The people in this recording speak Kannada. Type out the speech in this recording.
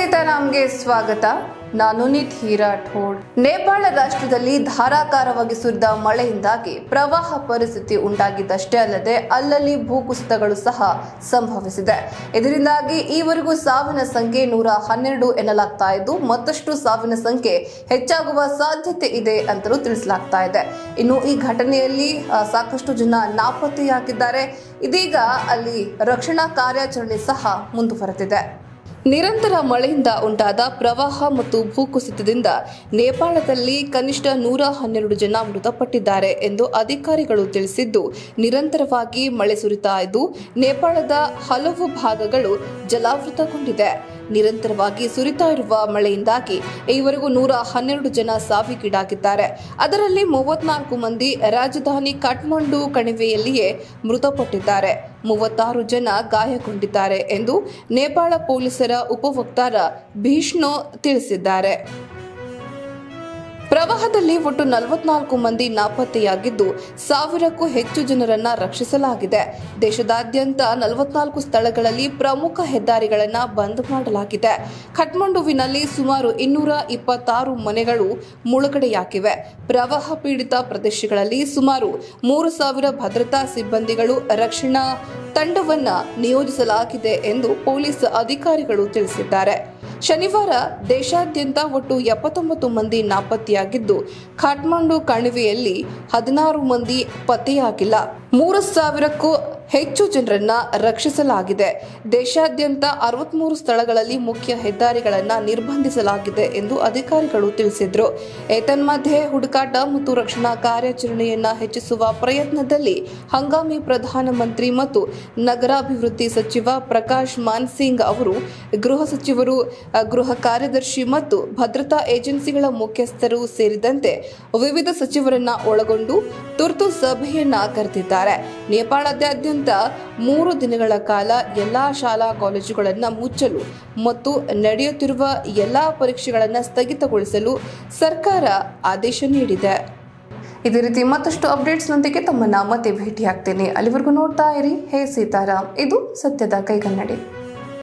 ಸೀತಾರಾಮ್ಗೆ ಸ್ವಾಗತ ನಾನು ನಿಧಿ ರಾಠೋಡ್ ನೇಪಾಳ ರಾಷ್ಟ್ರದಲ್ಲಿ ಧಾರಾಕಾರವಾಗಿ ಸುರಿದ ಮಳೆಯಿಂದಾಗಿ ಪ್ರವಾಹ ಪರಿಸ್ಥಿತಿ ಉಂಟಾಗಿದ್ದಷ್ಟೇ ಅಲ್ಲದೆ ಅಲ್ಲಲ್ಲಿ ಭೂಕುಸಿತಗಳು ಸಹ ಸಂಭವಿಸಿದೆ ಇದರಿಂದಾಗಿ ಈವರೆಗೂ ಸಾವಿನ ಸಂಖ್ಯೆ ನೂರ ಹನ್ನೆರಡು ಎನ್ನಲಾಗ್ತಾ ಇದ್ದು ಮತ್ತಷ್ಟು ಸಾವಿನ ಸಂಖ್ಯೆ ಹೆಚ್ಚಾಗುವ ಸಾಧ್ಯತೆ ಇದೆ ಅಂತಲೂ ತಿಳಿಸಲಾಗ್ತಾ ಇದೆ ಇನ್ನು ಈ ಘಟನೆಯಲ್ಲಿ ಆ, ಸಾಕಷ್ಟು ಜನ ನಾಪತ್ತೆಯಾಗಿದ್ದಾರೆ ಇದೀಗ ಅಲ್ಲಿ ರಕ್ಷಣಾ ಕಾರ್ಯಾಚರಣೆ ಸಹ ಮುಂದುವರೆದಿದೆ ನಿರಂತರ ಮಳೆಯಿಂದ ಉಂಟಾದ ಪ್ರವಾಹ ಮತ್ತು ಭೂಕುಸಿತದಿಂದ ನೇಪಾಳದಲ್ಲಿ ಕನಿಷ್ಠ ನೂರ ಹನ್ನೆರಡು ಜನ ಮೃತಪಟ್ಟಿದ್ದಾರೆ ಎಂದು ಅಧಿಕಾರಿಗಳು ತಿಳಿಸಿದ್ದು ನಿರಂತರವಾಗಿ ಮಳೆ ಸುರಿತಾ ಇದ್ದು ನೇಪಾಳದ ಹಲವು ಭಾಗಗಳು ಜಲಾವೃತಗೊಂಡಿದೆ ನಿರಂತರವಾಗಿ ಸುರಿತಾ ಇರುವ ಮಳೆಯಿಂದಾಗಿ ಈವರೆಗೂ ನೂರ ಹನ್ನೆರಡು ಜನ ಸಾವಿಗೀಡಾಗಿದ್ದಾರೆ ಅದರಲ್ಲಿ ಮೂವತ್ನಾಲ್ಕು ಮಂದಿ ರಾಜಧಾನಿ ಕಾಠ್ಮಂಡು ಕಣಿವೆಯಲ್ಲಿಯೇ ಮೃತಪಟ್ಟಿದ್ದಾರೆ ಮೂವತ್ತಾರು ಜನ ಗಾಯಗೊಂಡಿದ್ದಾರೆ ಎಂದು ನೇಪಾಳ ಪೊಲೀಸರ ಉಪವಕ್ತಾರ ಭೀಷ್ಣು ತಿಳಿಸಿದ್ದಾರೆ ಪ್ರವಾಹದಲ್ಲಿ ಒಟ್ಟು ನಲವತ್ನಾಲ್ಕು ಮಂದಿ ನಾಪತ್ತೆಯಾಗಿದ್ದು ಸಾವಿರಕ್ಕೂ ಹೆಚ್ಚು ಜನರನ್ನ ರಕ್ಷಿಸಲಾಗಿದೆ ದೇಶದಾದ್ಯಂತ ನಲವತ್ನಾಲ್ಕು ಸ್ಥಳಗಳಲ್ಲಿ ಪ್ರಮುಖ ಹೆದ್ದಾರಿಗಳನ್ನ ಬಂದ್ ಮಾಡಲಾಗಿದೆ ಖಟ್ಮಂಡುವಿನಲ್ಲಿ ಸುಮಾರು ಇನ್ನೂರ ಇಪ್ಪತ್ತಾರು ಮನೆಗಳು ಮುಳುಗಡೆಯಾಗಿವೆ ಪ್ರವಾಹ ಪೀಡಿತ ಪ್ರದೇಶಗಳಲ್ಲಿ ಸುಮಾರು ಮೂರು ಸಾವಿರ ಭದ್ರತಾ ಸಿಬ್ಬಂದಿಗಳು ರಕ್ಷಣಾ ತಂಡವನ್ನ ನಿಯೋಜಿಸಲಾಗಿದೆ ಎಂದು ಪೊಲೀಸ್ ಅಧಿಕಾರಿಗಳು ತಿಳಿಸಿದ್ದಾರೆ ಶನಿವಾರ ದೇಶಾದ್ಯಂತ ಒಟ್ಟು ಎಪ್ಪತ್ತೊಂಬತ್ತು ಮಂದಿ ನಾಪತ್ತೆಯಾಗಿದ್ದು ಖಾಟ್ಮಂಡು ಕಣಿವೆಯಲ್ಲಿ ಹದಿನಾರು ಮಂದಿ ಪತ್ತೆಯಾಗಿಲ್ಲ ಮೂರು ಸಾವಿರಕ್ಕೂ ಹೆಚ್ಚು ಜನರನ್ನ ರಕ್ಷಿಸಲಾಗಿದೆ ದೇಶಾದ್ಯಂತ ಅರವತ್ಮೂರು ಸ್ಥಳಗಳಲ್ಲಿ ಮುಖ್ಯ ಹೆದ್ದಾರಿಗಳನ್ನ ನಿರ್ಬಂಧಿಸಲಾಗಿದೆ ಎಂದು ಅಧಿಕಾರಿಗಳು ತಿಳಿಸಿದ್ರು ಏತನ್ಮಧ್ಯೆ ಹುಡುಕಾಟ ಮತ್ತು ರಕ್ಷಣಾ ಕಾರ್ಯಾಚರಣೆಯನ್ನ ಹೆಚ್ಚಿಸುವ ಪ್ರಯತ್ನದಲ್ಲಿ ಹಂಗಾಮಿ ಪ್ರಧಾನಮಂತ್ರಿ ಮತ್ತು ನಗರಾಭಿವೃದ್ಧಿ ಸಚಿವ ಪ್ರಕಾಶ್ ಮಾನ್ಸಿಂಗ್ ಅವರು ಗೃಹ ಸಚಿವರು ಅ, ಗೃಹ ಕಾರ್ಯದರ್ಶಿ ಮತ್ತು ಭದ್ರತಾ ಏಜೆನ್ಸಿಗಳ ಮುಖ್ಯಸ್ಥರು ಸೇರಿದಂತೆ ವಿವಿಧ ಸಚಿವರನ್ನ ಒಳಗೊಂಡು ತುರ್ತು ಸಭೆಯನ್ನ ಕರೆದಿದ್ದಾರೆ ನೇಪಾಳದಾದ್ಯಂತ ಮೂರು ದಿನಗಳ ಕಾಲ ಎಲ್ಲಾ ಶಾಲಾ ಕಾಲೇಜುಗಳನ್ನು ಮುಚ್ಚಲು ಮತ್ತು ನಡೆಯುತ್ತಿರುವ ಎಲ್ಲಾ ಪರೀಕ್ಷೆಗಳನ್ನು ಸ್ಥಗಿತಗೊಳಿಸಲು ಸರ್ಕಾರ ಆದೇಶ ನೀಡಿದೆ ಇದೇ ರೀತಿ ಮತ್ತಷ್ಟು ಅಪ್ಡೇಟ್ಸ್ನೊಂದಿಗೆ ತಮ್ಮನ್ನ ಮತ್ತೆ ಭೇಟಿಯಾಗ್ತೇನೆ ಅಲ್ಲಿವರೆಗೂ ನೋಡ್ತಾ ಇರಿ ಹೇ ಸೀತಾರಾಮ್ ಇದು ಸತ್ಯದ ಕೈಗನ್ನಡಿ